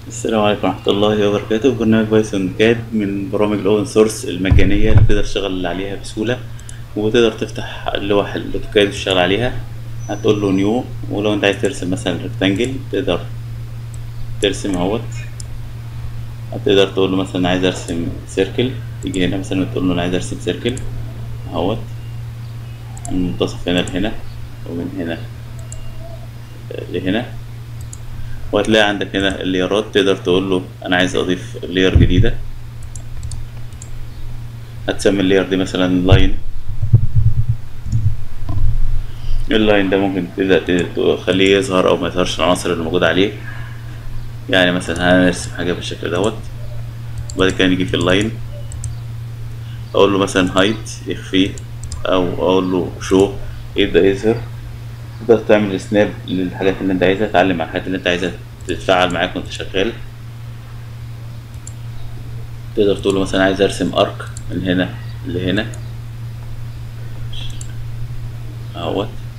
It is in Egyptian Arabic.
السلام عليكم ورحمة الله وبركاته برنامج بايثون كاد من برامج الأوبن سورس المجانية اللي تقدر تشتغل عليها بسهولة وتقدر تفتح لوح الأوتوكاد وتشتغل عليها هتقول له نيو ولو أنت عايز ترسم مثلا ريكتانجل تقدر ترسم اهوت هتقدر تقول له مثلا عايز أرسم سيركل تيجي هنا مثلا وتقول له أنا عايز أرسم سيركل اهوت من المنتصف هنا لهنا ومن هنا لهنا وهتلاقي عندك هنا الليرات تقدر تقول له انا عايز اضيف لير جديدة هتسمي اللير دي مثلا لاين اللاين ده ممكن تبدأ تخليه يظهر او ما يظهرش العناصر اللي موجودة عليه يعني مثلا هنرسم حاجة بالشكل دوت وبعد كده نيجي في اللاين اقول له مثلا هايت يخفيه او اقول له شو يبدأ يظهر تقدر تعمل سناب للحاجات اللي انت عايزها تعلم على الحاجات اللي انت عايزها تتفاعل معاك وانت شغال تقدر تقول له مثلا عايز ارسم ارك من هنا لهنا اهوت